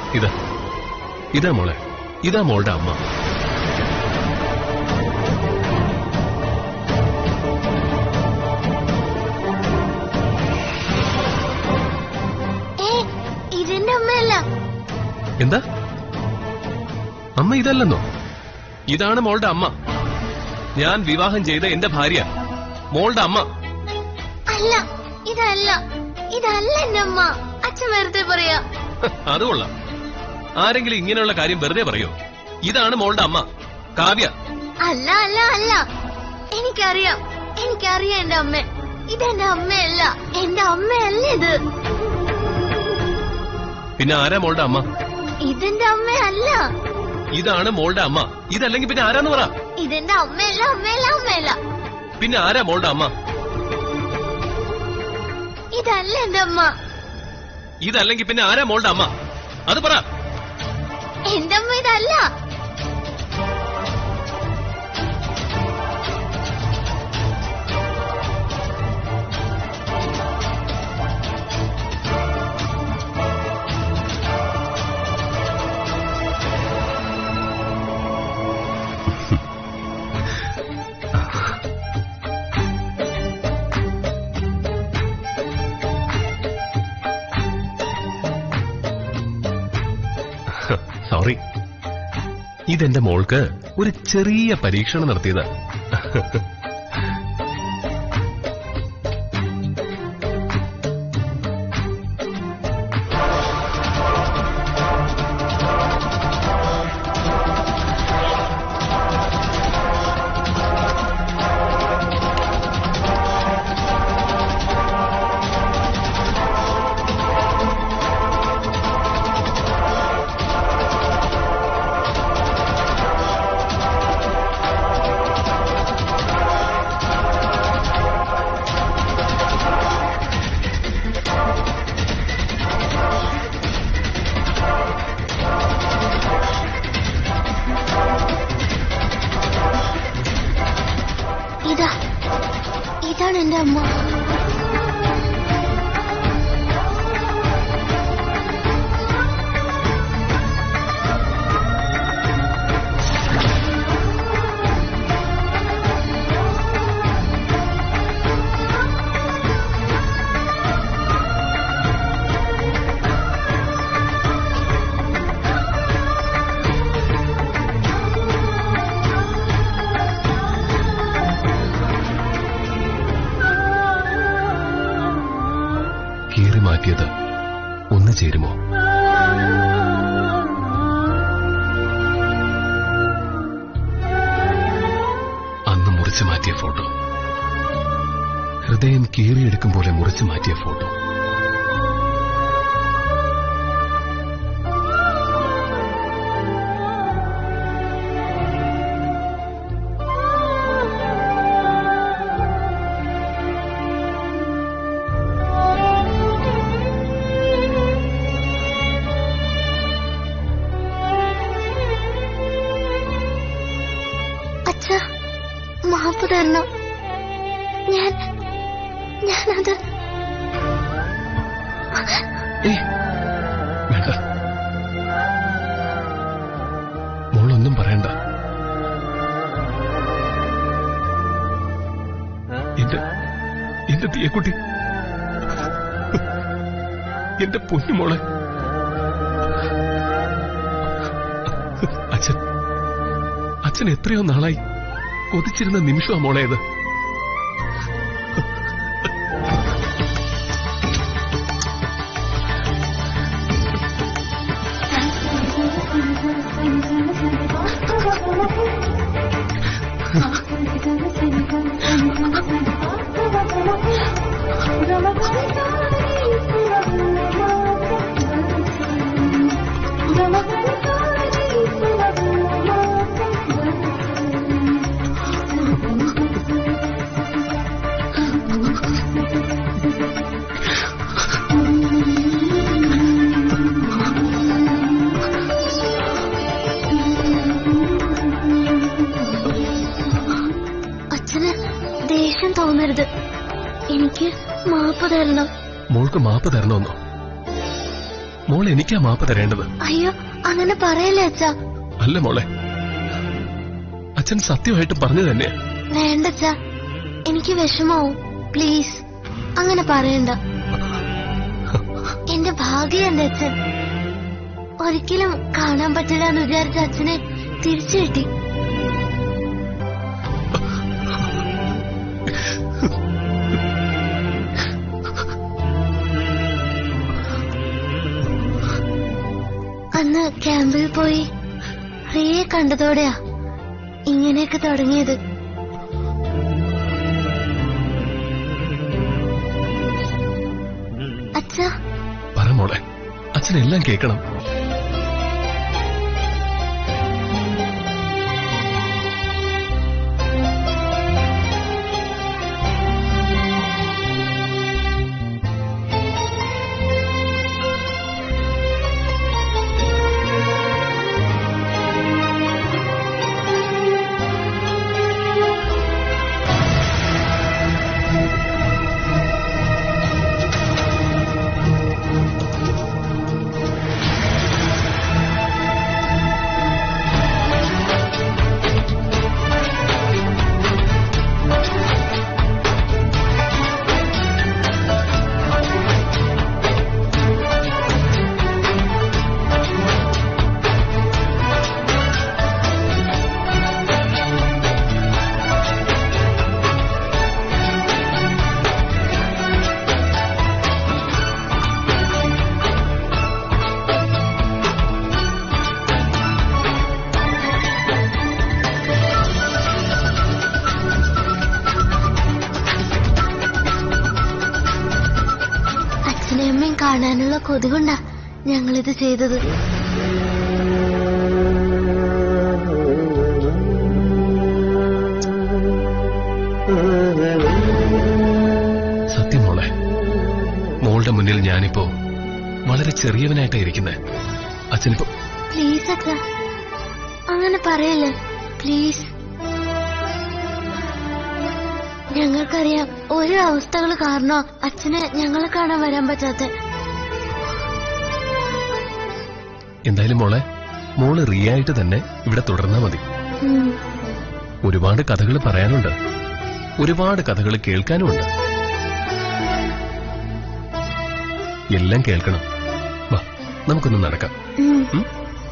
ഇതാ ഇതാ മോളെ ഇതാ മോളുടെ അമ്മ ഏ ഇതെന്റെ അമ്മയല്ല എന്താ അമ്മ ഇതല്ലെന്നോ ഇതാണ് മോളുടെ അമ്മ ഞാൻ വിവാഹം ചെയ്ത എന്റെ ഭാര്യ മോളുടെ അമ്മ അല്ല ഇതല്ല ഇതല്ല എന്റെ അമ്മ അച്ഛൻ വെറുതെ പറയാ ഹ്, അത് കൊള്ളാം ആരെങ്കിലും ഇങ്ങനെയുള്ള കാര്യം വെറുതെ പറയോ ഇതാണ് മോളുടെ അമ്മ കാവ്യ അല്ല അല്ല അല്ല എനിക്കറിയാം എനിക്കറിയാം എന്റെ അമ്മ ഇതെന്റെ അമ്മയല്ല എന്റെ അമ്മയല്ല ഇത് പിന്നെ ആരാ മോളുടെ അമ്മ ഇതെന്റെ അമ്മയല്ല ഇതാണ് മോളുടെ അമ്മ ഇതല്ലെങ്കിൽ പിന്നെ ആരാന്ന് പറ ഇതെന്റെ അമ്മയല്ല അമ്മയല്ല അമ്മയല്ല പിന്നെ ആരാ മോളുടെ അമ്മ ഇതല്ല എന്റെ അമ്മ ഇതല്ലെങ്കിൽ പിന്നെ ആരാ മോളുടെ അമ്മ അത് പറ എന്റെ അമ്മ ഇതല്ല സോറി ഇതെന്റെ മോൾക്ക് ഒരു ചെറിയ പരീക്ഷണം നടത്തിയതാ ഇതാ ഇതാണ് എന്റെ അമ്മ കീറി മാറ്റിയത് ഒന്ന് ചേരുമോ അന്ന് മുറിച്ചു മാറ്റിയ ഫോട്ടോ ഹൃദയം കീറിയെടുക്കും പോലെ മുറിച്ചു മാറ്റിയ ഫോട്ടോ അച്ഛ മാപ്പ് തരണം ഞാൻ ഞാനത് ഏയ്, വേണ്ട മോളൊന്നും പറയണ്ട എന്റെ എന്റെ തീയക്കുട്ടി എന്റെ പൊന്നുമോളെ അച്ഛൻ അച്ഛൻ എത്രയോ നാളായി കൊതിച്ചിരുന്ന നിമിഷമാ മോളെ ഇത് അച്ഛന് ദേഷ്യം തോന്നരുത് എനിക്ക് മാപ്പ് തരണം മോൾക്ക് മാപ്പ് തരണമെന്നോ മോൾ എനിക്കാ മാപ്പ് തരേണ്ടത് അയ്യോ അങ്ങനെ പറയല്ലേ അച്ഛാ അല്ല മോളെ അച്ഛൻ സത്യമായിട്ട് പറഞ്ഞു തന്നെയാ വേണ്ട അച്ഛാ എനിക്ക് വിഷമാവും പ്ലീസ് അങ്ങനെ പറയണ്ട എന്റെ ഭാഗ്യം എന്റെ അച്ഛൻ ഒരിക്കലും കാണാൻ പറ്റില്ല എന്ന് വിചാരിച്ച അച്ഛനെ തിരിച്ചു കിട്ടി അന്ന് ക്യാമ്പിൽ പോയി റിയെ കണ്ടതോടെയാ ഇങ്ങനെയൊക്കെ തുടങ്ങിയത് അച്ഛാ പറ മോളെ അച്ഛനെല്ലാം കേൾക്കണം അച്ഛനെയും അമ്മയും കാണാനുള്ള കൊതി കൊണ്ടാ ഞങ്ങളിത് ചെയ്തത് സത്യം മോളെ മോളുടെ മുന്നിൽ ഞാനിപ്പോ വളരെ ചെറിയവനായിട്ടാ ഇരിക്കുന്നത് അച്ഛനിപ്പോ പ്ലീസ് അച്ഛ അങ്ങനെ പറയല്ലേ പ്ലീസ് ഞങ്ങൾക്കറിയാം ഓരോ അവസ്ഥകൾ കാരണം അച്ഛന് ഞങ്ങളെ കാണാൻ വരാൻ പറ്റാത്ത എന്തായാലും മോളെ മോള് റിയായിട്ട് തന്നെ ഇവിടെ തുടർന്നാ മതി ഉം. ഒരുപാട് കഥകൾ പറയാനുണ്ട് ഒരുപാട് കഥകൾ കേൾക്കാനുമുണ്ട് എല്ലാം കേൾക്കണം വാ നമുക്കൊന്ന് നടക്കാം ഉം. ഉം?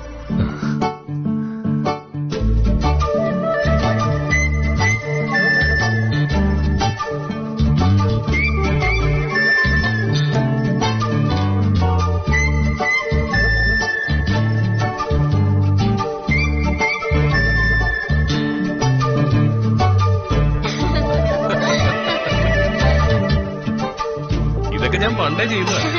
ഇതൊക്കെ ഞാൻ പണ്ടേ ചെയ്തതാ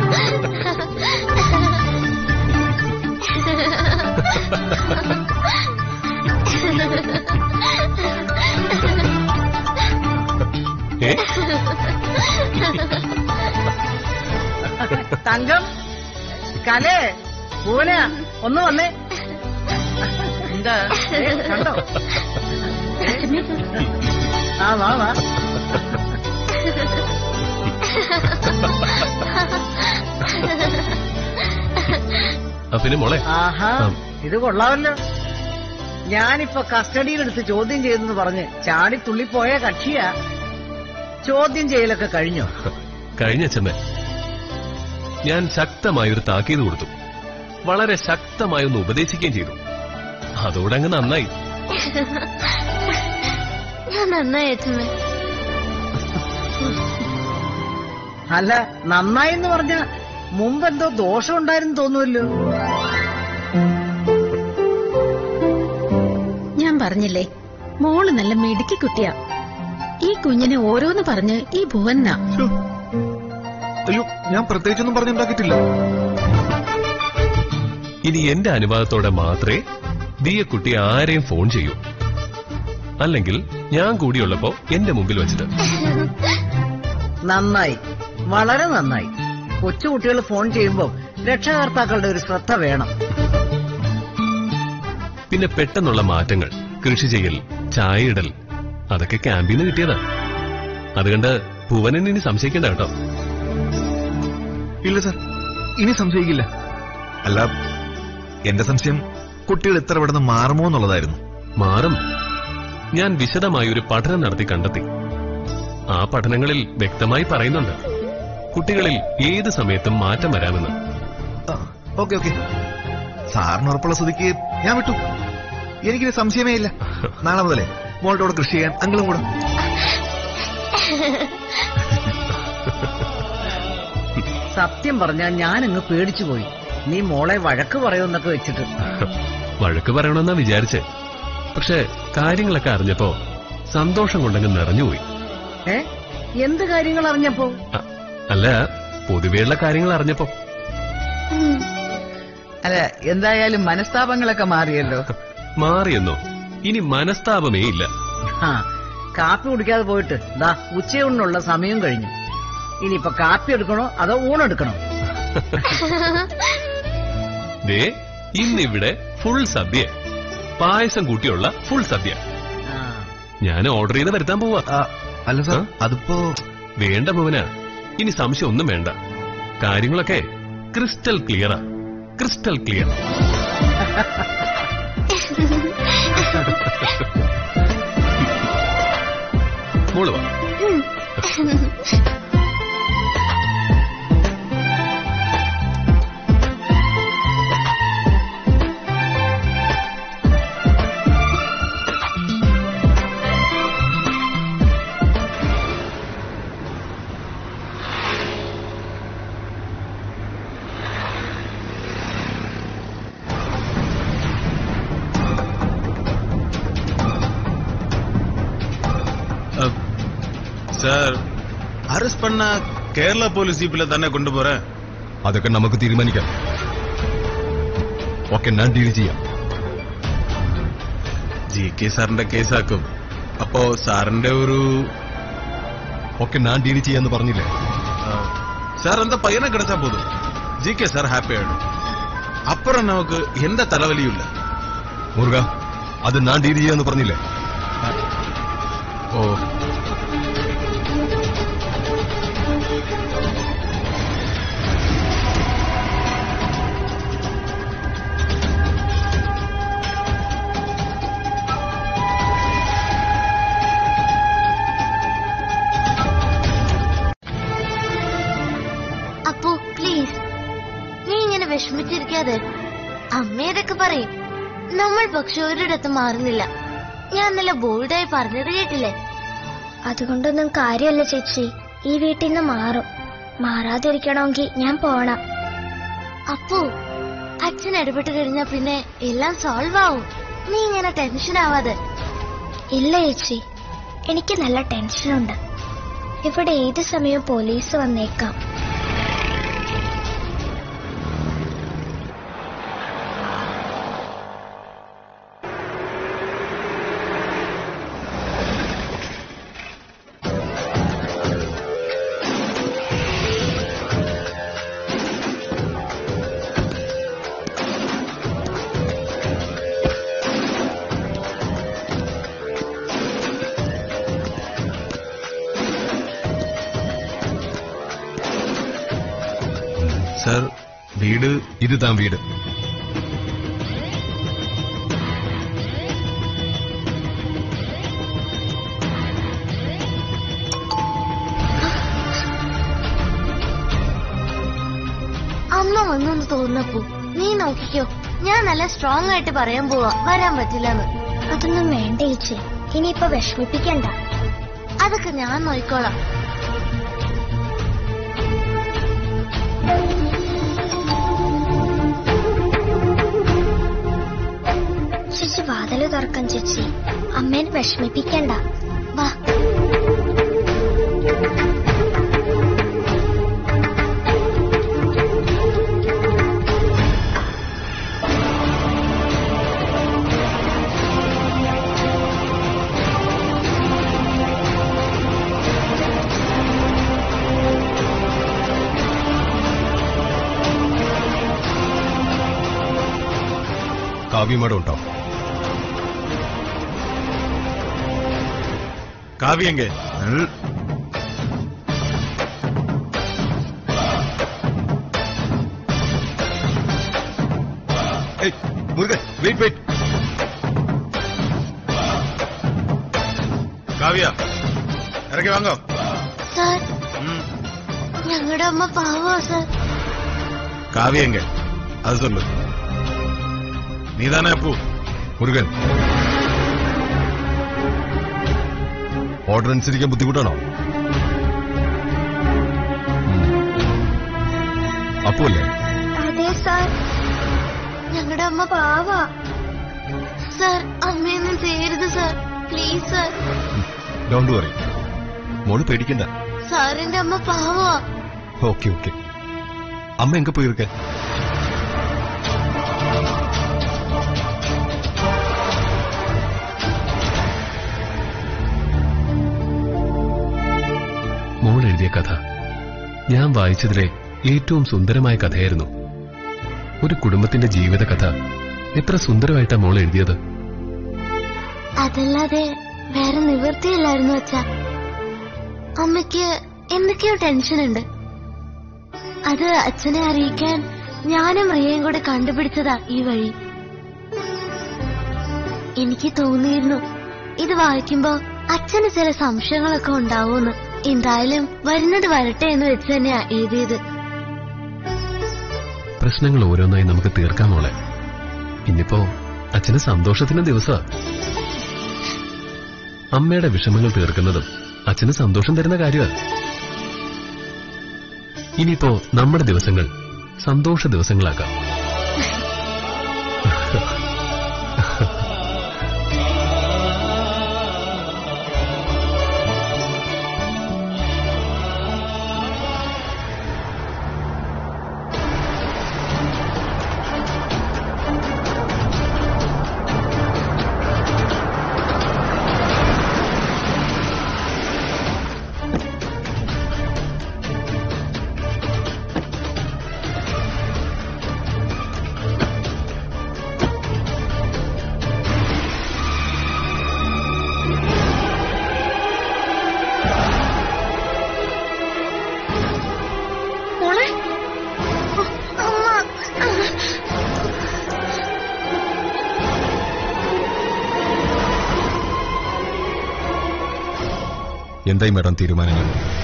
ഏ തങ്കം കലേ പൂന ഒന്ന് വന്നേ എന്താ ഏ, കണ്ടോ ആ വാ വാ ആ, പിന്നെ മോളെ ആഹാ ആ. ഇത് കൊള്ളാമല്ലോ ഞാനിപ്പോ കസ്റ്റഡിയിലെടുത്ത് ചോദ്യം ചെയ്തെന്ന് പറഞ്ഞ് ചാടി തുള്ളിപ്പോയ കക്ഷിയാ ചോദ്യം ചെയ്യലൊക്കെ കഴിഞ്ഞോ കഴിഞ്ഞ ചെമ്മ ഞാൻ ശക്തമായൊരു താക്കീത് കൊടുത്തു വളരെ ശക്തമായി ഒന്ന് ഉപദേശിക്കുകയും ചെയ്തു അതോടെ അങ്ങ് നന്നായി ഞാൻ നന്നായി അച്ഛമ്മ അല്ല നന്നായി എന്ന് പറഞ്ഞ മുമ്പെന്തോ ദോഷം ഉണ്ടായിരുന്നു തോന്നുമല്ലോ ഞാൻ പറഞ്ഞില്ലേ മോള് നല്ല മിടുക്കി കുട്ടിയാ ഈ കുഞ്ഞിനെ ഓരോന്ന് പറഞ്ഞ് ഈ ഭുവന്നാ ശ്ശോ. അയ്യോ ഞാൻ പ്രത്യേകിച്ചൊന്നും പറഞ്ഞുണ്ടാക്കിയിട്ടില്ല ഇനി എന്റെ അനുവാദത്തോടെ മാത്രമേ ദിയക്കുട്ടി ആരെയും ഫോൺ ചെയ്യൂ അല്ലെങ്കിൽ ഞാൻ കൂടിയുള്ളപ്പോ എന്റെ മുമ്പിൽ വെച്ചിട്ട് നന്നായി വളരെ നന്നായി കൊച്ചുകുട്ടികൾ ഫോൺ ചെയ്യുമ്പോൾ രക്ഷകർത്താക്കളുടെ ഒരു ശ്രദ്ധ വേണം പിന്നെ പെട്ടെന്നുള്ള മാറ്റങ്ങൾ കൃഷി ചെയ്യൽ ചായയിടൽ അതൊക്കെ ക്യാമ്പിൽ നിന്ന് കിട്ടിയതാ അതുകൊണ്ട് ഭുവനൻ ഇനി സംശയിക്കേണ്ട കേട്ടോ ഇല്ല സാർ ഇനി സംശയിക്കില്ല അല്ല എന്റെ സംശയം കുട്ടികൾ എത്ര പെട്ടെന്ന് മാറുമോ എന്നുള്ളതായിരുന്നു മാറും ഞാൻ വിശദമായി ഒരു പഠനം നടത്തി കണ്ടെത്തി ആ പഠനങ്ങളിൽ വ്യക്തമായി പറയുന്നുണ്ട് കുട്ടികളിൽ ഏത് സമയത്തും മാറ്റം വരാമെന്ന് ഓക്കെ ഓക്കെ സാറിന് ഉറപ്പുള്ള സ്ഥിതിക്ക് ഞാൻ വിട്ടു എനിക്കിനി സംശയമേ ഇല്ല നാളെ മുതലേ മോളുടെ കൂടെ കൃഷി ചെയ്യാൻ അങ്ങളും കൂടെ സത്യം പറഞ്ഞാൽ ഞാനങ്ങ് പേടിച്ചു പോയി നീ മോളെ വഴക്ക് പറയുമെന്നൊക്കെ വെച്ചിട്ട് വഴക്ക് പറയണമെന്നാ വിചാരിച്ച് പക്ഷെ കാര്യങ്ങളൊക്കെ അറിഞ്ഞപ്പോ സന്തോഷം കൊണ്ടങ്ങ് നിറഞ്ഞുപോയി ഏ എന്ത് കാര്യങ്ങൾ അറിഞ്ഞപ്പോ അ- അല്ല പൊതുവെയുള്ള കാര്യങ്ങൾ അറിഞ്ഞപ്പോ അല്ല എന്തായാലും മനസ്താപങ്ങളൊക്കെ മാറിയല്ലോ മാറിയെന്നോ ഇനി മനസ്താപമേ ഇല്ല ആ കാപ്പി കുടിക്കാതെ പോയിട്ട് ദാ ഉച്ചയൂണിനുള്ള സമയം കഴിഞ്ഞു ഇനിയിപ്പൊ കാപ്പി എടുക്കണോ അതോ ഊണെടുക്കണോ ദേ ഇന്നിവിടെ ഫുൾ സദ്യ പായസം കൂട്ടിയുള്ള ഫുൾ സദ്യ ആ, ഞാൻ ഓർഡർ ചെയ്ത് വരുത്താൻ പോവാ ആ, അല്ല സാർ ആ? അതിപ്പോ വേണ്ട ഭുവന ഇനി സംശയം ഒന്നും വേണ്ട കാര്യങ്ങളൊക്കെ ക്രിസ്റ്റൽ ക്ലിയറാ ക്രിസ്റ്റൽ ക്ലിയർ മോള് വാ சார் அரெஸ்ட் பண்ண கேரளா போலீஸ் ஜீப்ல தானே கொண்டு போறேன் അതൊക്കെ നമുക്ക് തീരുമാനിക്കാം ഓക്കെ ഞാൻ ഡീൽ ചെയ്യാം ജി കെ സാറിന്റെ കേസാക്കും അപ്പോ സാറിന്റെ ഒരു ഓക്കെ ഞാൻ ഡീൽ ചെയ്യാന്ന് പറഞ്ഞില്ലേ ആ, സാർ എന്താ പയ്യനെ കിടച്ചാ പോതും ജി കെ സാർ ഹാപ്പി ആയിടും അപ്പുറം നമുക്ക് എന്റെ തലവലിയില്ല മുരുക അത് ഞാൻ ഡീൽ ചെയ്യാന്ന് പറഞ്ഞില്ലേ ഓ അപ്പു പ്ലീസ് നീ ഇങ്ങനെ വിഷമിച്ചിരിക്കാതെ അമ്മയതൊക്കെ പറയും നമ്മൾ പക്ഷെ ഒരിടത്തും മാറുന്നില്ല ഞാൻ നല്ല ബോൾഡായി പറഞ്ഞത് കേട്ടില്ലേ അതുകൊണ്ടൊന്നും കാര്യമല്ല ചേച്ചി ഈ വീട്ടിൽ നിന്ന് മാറും മാറാതിരിക്കണമെങ്കിൽ ഞാൻ പോണം അപ്പു അച്ഛൻ ഇടപെട്ട് കഴിഞ്ഞാ പിന്നെ എല്ലാം സോൾവ് ആവും നീ ഇങ്ങനെ ടെൻഷൻ ആവാതെ ഇല്ല ചേച്ചി എനിക്ക് നല്ല ടെൻഷനുണ്ട് ഇവിടെ ഏത് സമയവും പോലീസ് വന്നേക്കാം സാർ വീട് ഇത് താൻ വീട് അമ്മ വന്നെന്ന് തോന്നുന്നപ്പോ നീ നോക്കിക്കോ ഞാൻ നല്ല സ്ട്രോങ് ആയിട്ട് പറയാൻ പോവാ വരാൻ പറ്റില്ലെന്ന് അതൊന്നും വേണ്ട ചേച്ചി ഇനിയിപ്പൊ വിഷമിപ്പിക്കണ്ട അതൊക്കെ ഞാൻ നോക്കിക്കോളാം ചേച്ചി വാതില് തുറക്കാൻ ചേച്ചി അമ്മേനെ വിഷമിപ്പിക്കണ്ട വാ കാവ്യമേടം ഉണ്ടോ കാവ്യങ്കെ കാവ്യ ഇറങ്ങി വാങ്ങോ സാർ ഉം. ഞങ്ങളുടെ അമ്മ പാവോ സാർ കാവ്യ എങ്ക അത് சொல்லு നീതാനേ അപ്പു മുരുകൻ ഓർഡർ അനുസരിക്കാൻ ബുദ്ധിമുട്ടാണോ അപ്പുവല്ലേ അതെ സാർ ഞങ്ങളുടെ അമ്മ പാവാ സാർ അമ്മയൊന്നും ചെയ്യരുത് sir please sir don't worry മോള് പേടിക്കണ്ട സാറിന്റെ അമ്മ പാവാ ഓക്കെ ഓക്കെ അമ്മ എങ്ക പോയിരിക്കാൻ മോൾ എഴുതിയ കഥ ഞാൻ വായിച്ചതിലെ ഏറ്റവും സുന്ദരമായ കഥയായിരുന്നു ഒരു കുടുംബത്തിന്റെ ജീവിത കഥ എത്ര സുന്ദരമായിട്ടാ മോൾ എഴുതിയത് അതല്ലാതെ വേറെ നിവൃത്തിയില്ലായിരുന്നു അച്ഛാ അമ്മയ്ക്ക് എന്തൊക്കെയോ ടെൻഷൻ ഉണ്ട് അത് അച്ഛനെ അറിയിക്കാൻ ഞാനും റിയയും കൂടെ കണ്ടുപിടിച്ചതാ ഈ വഴി എനിക്ക് തോന്നിയിരുന്നു ഇത് വായിക്കുമ്പോ അച്ഛന് ചില സംശയങ്ങളൊക്കെ ഉണ്ടാവൂന്ന് എന്തായാലും വരുന്നത് വരട്ടെ എന്ന് വെച്ച് തന്നെയാ എഴുതിയത് പ്രശ്നങ്ങൾ ഓരോന്നായി നമുക്ക് തീർക്കാം മോളെ ഇന്നിപ്പോ അച്ഛന് സന്തോഷത്തിന്റെ ദിവസമാ അമ്മയുടെ വിഷമങ്ങൾ തീർക്കുന്നതും അച്ഛന് സന്തോഷം തരുന്ന കാര്യമാണ് ഇനിയിപ്പോ നമ്മുടെ ദിവസങ്ങൾ സന്തോഷ ദിവസങ്ങളാക്കാം മോളെ അമ്മ എന്തായി മാഡം തീരുമാനങ്ങൾ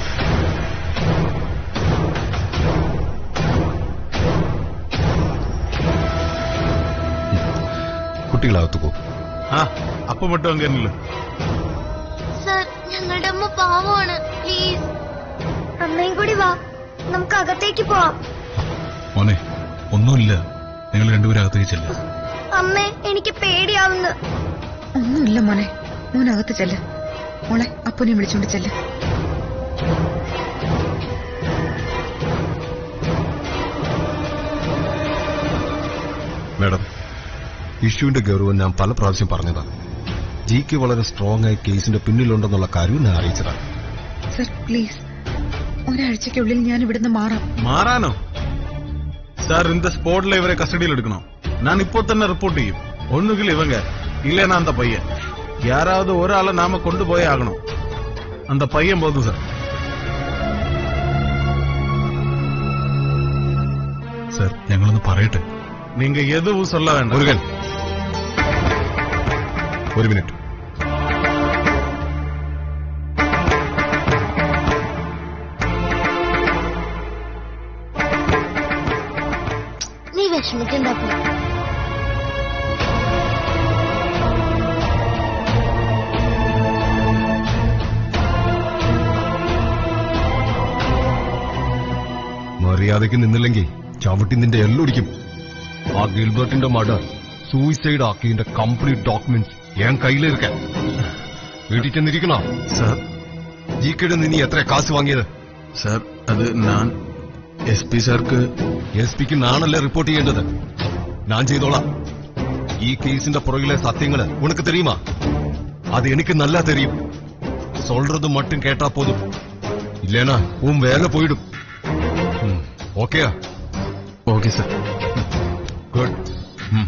കുട്ടികളകത്തു പോകും ആ അപ്പു മട്ടും അങ്ങനല്ലോ സാർ ഞങ്ങളുടെ അമ്മ പാവമാണ് പ്ലീസ് അമ്മയും കൂടി വാ നമുക്ക് അകത്തേക്ക് പോവാം മോനെ ഒന്നുമില്ല നിങ്ങൾ രണ്ടുപേരും അകത്തേക്ക് ചെല്ല അമ്മേ എനിക്ക് പേടിയാവുന്നു ഒന്നുമില്ല മോനെ മോനകത്ത് ചെല്ല് മോളെ അപ്പനെ വിളിച്ചോണ്ട് ചെല്ല് മാഡം ഇഷ്യൂവിന്റെ ഗൗരവം ഞാൻ പല പ്രാവശ്യം പറഞ്ഞതാണ് ജി കെ വളരെ സ്ട്രോങ് ആയി കേസിന്റെ പിന്നിലുണ്ടെന്നുള്ള കാര്യം ഞാൻ അറിയിച്ചതാണ് സർ പ്ലീസ് ഒരാഴ്ചക്കുള്ളിൽ ഞാൻ ഇവിടുന്ന് മാറാം മാറാനോ സാർ இந்த ஸ்பாட்ல இவரை கஸ்டடியில் எடுக்கணும் நான் இப்போ തന്നെ റിപ്പോർട്ട് ചെയ്യും ഒന്നുകിൽ ഇവங்க இல்லைன்னா அந்த பையன் யாராவது ஒரு ஆளை நாம கொண்டு போயே ஆகணும் அந்த பையன் போதும் சார் സാർ ഞങ്ങളൊന്ന് പറയട്ടെ நீங்க எதுவும் சொல்ல வேண்டாம் മുരുകൻ ഒരു മിനിറ്റ് നീ വിഷമിക്കണ്ട അപ്പു മര്യാദയ്ക്ക് നിന്നില്ലെങ്കിൽ ചവിട്ടി നിന്റെ എല്ലൊടിക്കും ആ ഗിൽബർട്ടിന്റെ മർഡർ സൂയിസൈഡ് ആക്കിയതിന്റെ കംപ്ലീറ്റ് ഡോക്യുമെന്റ്സ് ഞാൻ കയ്യിലിരിക്കാൻ വീട്ടിൽ ചെന്നിരിക്കണോ സാർ ജി കെയുടെ നീ എത്ര കാശ് വാങ്ങിയത് സാർ അത് ഞാൻ എസ് പി സാർക്ക് എസ് പിക്ക് നാണല്ലേ റിപ്പോർട്ട് ചെയ്യേണ്ടത് ഞാൻ ചെയ്തോളാം ഈ കേസിന്റെ പുറകിലെ സത്യങ്ങള് ഉനക്ക് തെരിയുമാ അത് എനിക്ക് നല്ല തെരിയും சொல்றது மட்டும் கேட்டா போதும் இல்லேனா உன் வேலை போயிடும் ம், ஓகேயா ഓക്കെ സാർ குட் ம்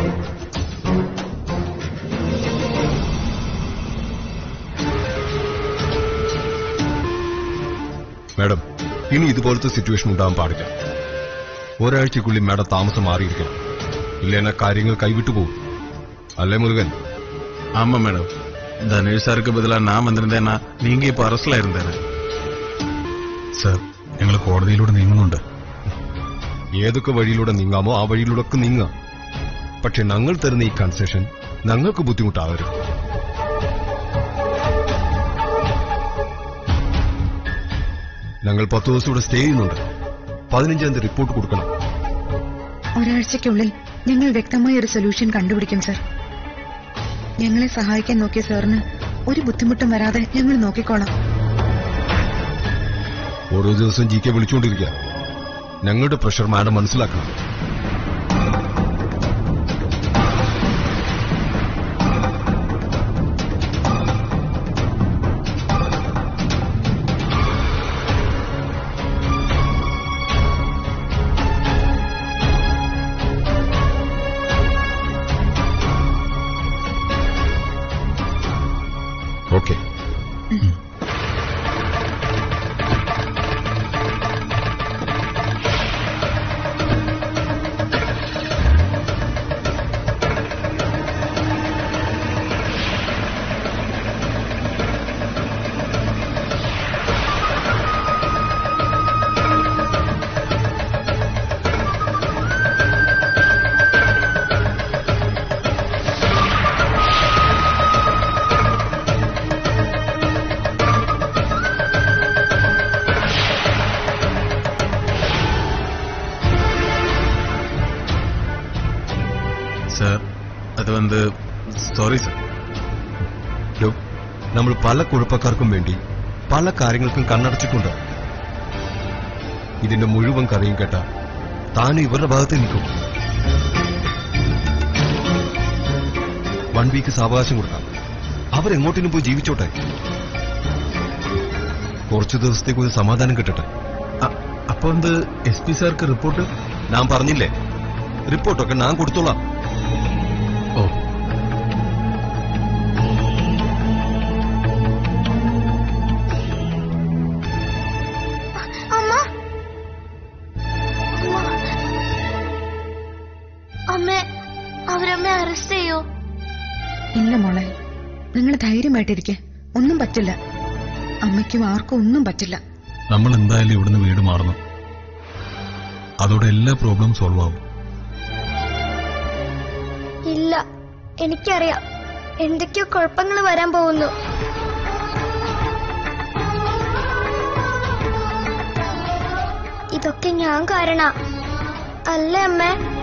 മാഡം ഇനി ഇതുപോലത്തെ സിറ്റുവേഷൻ ഉണ്ടാകാൻ പാടില്ല ഒരാഴ്ചക്കുള്ളിൽ മാഡം താമസം മാറിയിരിക്കണം ഇല്ലേന കാര്യങ്ങൾ കൈവിട്ടു പോകും അല്ലേ മുരുകൻ ആമാ മേഡം தனுஷ் சாருக்கு பதிலா நான் வந்திருந்தேன்னா நீங்க இப்ப அரஸ்ட்ல இருந்தேன் സർ ഞങ്ങൾ കോടതിയിലൂടെ നീങ്ങുന്നുണ്ട് ഏതൊക്കെ വഴിയിലൂടെ നീങ്ങാമോ ആ വഴിയിലൂടെ ഒക്കെ നീങ്ങാം പക്ഷെ ഞങ്ങൾ തരുന്ന ഈ കൺസെഷൻ ഞങ്ങൾക്ക് ബുദ്ധിമുട്ടാവരുത് ഞങ്ങൾ പത്ത് ദിവസം ഇവിടെ സ്റ്റേ ചെയ്യുന്നുണ്ട് പതിനഞ്ചാം തീയതി റിപ്പോർട്ട് കൊടുക്കണം ഒരാഴ്ചയ്ക്കുള്ളിൽ ഞങ്ങൾ വ്യക്തമായ ഒരു സൊല്യൂഷൻ കണ്ടുപിടിക്കും സർ ഞങ്ങളെ സഹായിക്കാൻ നോക്കിയ സാറിന് ഒരു ബുദ്ധിമുട്ടും വരാതെ ഞങ്ങൾ നോക്കിക്കോളാം ഓരോ ദിവസം ജി കെ വിളിച്ചുകൊണ്ടിരിക്കുക ഞങ്ങളുടെ പ്രഷർ മാഡം മനസ്സിലാക്കണം ഓക്കെ சார் அது வந்து സോറി സാർ ലോ, നമ്മൾ പല കുഴപ്പക്കാർക്കും വേണ്ടി പല കാര്യങ്ങൾക്കും കണ്ണടച്ചിട്ടുണ്ട് ഇതിന്റെ മുഴുവൻ കഥയും കേട്ട താനും ഇവരുടെ ഭാഗത്ത് നിൽക്കും വൺ വീക്ക് സാവകാശം കൊടുക്കാം അവരെങ്ങോട്ടിനും പോയി ജീവിച്ചോട്ടെ കുറച്ചു ദിവസത്തേക്ക് ഒരു സമാധാനം കിട്ടട്ടെ അപ്പൊ എന്ത് എസ് പി സാർക്ക് റിപ്പോർട്ട് ഞാൻ പറഞ്ഞില്ലേ റിപ്പോർട്ടൊക്കെ ഞാൻ കൊടുത്തോളാം ഓ അമ്മ അമ്മ അവരമ്മ അറസ്റ്റ് ചെയ്യോ ഇല്ല മോളെ നിങ്ങൾ ധൈര്യമായിട്ടിരിക്കെ ഒന്നും പറ്റില്ല അമ്മയ്ക്കും ആർക്കും ഒന്നും പറ്റില്ല നമ്മൾ എന്തായാലും ഇവിടുന്ന് വീട് മാറുന്നു അതോടെ എല്ലാ പ്രോബ്ലം സോൾവ് ആവും ഇല്ല എനിക്കറിയാം എന്തൊക്കെയോ കുഴപ്പങ്ങൾ വരാൻ പോകുന്നു ഇതൊക്കെ ഞാൻ കാരണ അല്ലേ അമ്മേ